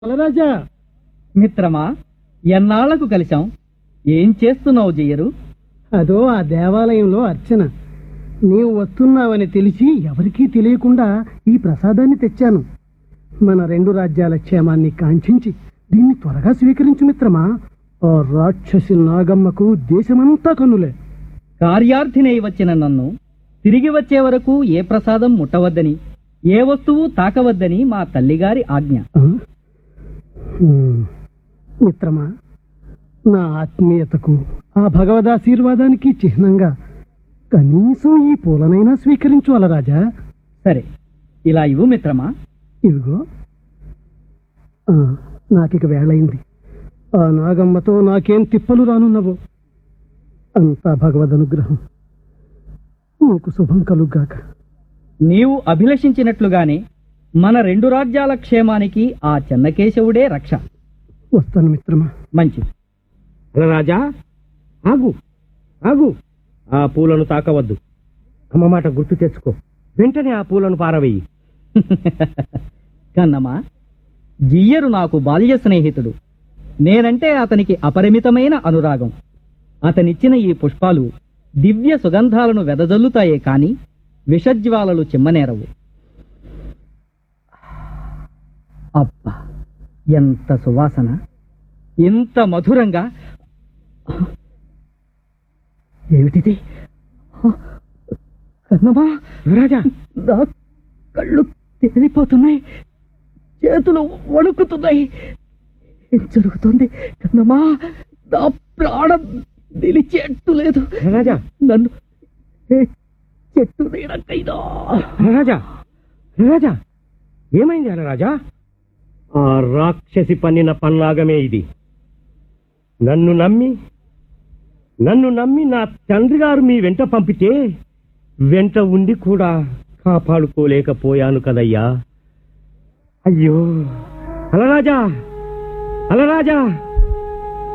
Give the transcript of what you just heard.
బలరాజా మిత్రమా ఎన్నాళ్లకు కలిశాం ఏం చేస్తున్నావు జయ్యరు అదో ఆ దేవాలయంలో అర్చన నీవు వస్తున్నావని తెలిసి ఎవరికీ తెలియకుండా ఈ ప్రసాదాన్ని తెచ్చాను మన రెండు రాజ్యాల క్షేమాన్ని కాంక్షించి దీన్ని త్వరగా స్వీకరించు మిత్రమా ఆ రాక్షసి నాగమ్మకు దేశమంతా కన్నులే కార్యార్థినై వచ్చిన నన్ను తిరిగి వచ్చే వరకు ఏ ప్రసాదం ముట్టవద్దని ఏ వస్తువు తాకవద్దని మా తల్లిగారి ఆజ్ఞ ఆ? హ్మ్. మిత్రమా నా ఆత్మీయతకు ఆ భగవదాశీర్వాదానికి చిహ్నంగా కనీసం ఈ పూలనైనా స్వీకరించు అలరాజా సరే ఇలా ఇవ్వు మిత్రమా ఇదిగో ఆ, నాకిక వేళయింది ఆ నాగమ్మతో నాకేం తిప్పలు రానున్నవో అంతా భగవద్ అనుగ్రహం నీకు శుభం కలుగ్గాక నీవు అభిలషించినట్లుగానే మన రెండు రాజ్యాల క్షేమానికి ఆ చెన్నకేశవుడే రక్ష వస్తాను మిత్రమా మంచిది రాజా ఆగు ఆగు ఆ పూలను తాకవద్దు అమ్మ మాట గుర్తు తెచ్చుకో వెంటనే ఆ పూలను పారవేయి కన్నమా జియ్యరు నాకు బాల్య స్నేహితుడు నేనంటే అతనికి అపరిమితమైన అనురాగం అతనిచ్చిన ఈ పుష్పాలు దివ్య సుగంధాలను వెదజల్లుతాయే కాని విషజ్వాలలు చిమ్మనేరవు అబ్బా ఎంత సువాసన ఇంత మధురంగా ఏమిటిది కన్నమా రాజా నా కళ్ళు తేలిపోతున్నాయి చేతులు వణుకుతున్నాయి ఏం జరుగుతుంది కన్నమ్మా నా ప్రాణం నిలిచేట్టు లేదు రాజా నన్ను ఏ చెట్టు నీడకైనా రాజా రాజా ఏమైంది రాజా ఆ రాక్షసి పన్నిన పన్నాగమే ఇది నన్ను నమ్మి నన్ను నమ్మి నా తండ్రి గారు మీ వెంట పంపితే వెంట ఉండి కూడా కాపాడుకోలేకపోయాను కదయ్యా అయ్యో అలరాజా అలరాజా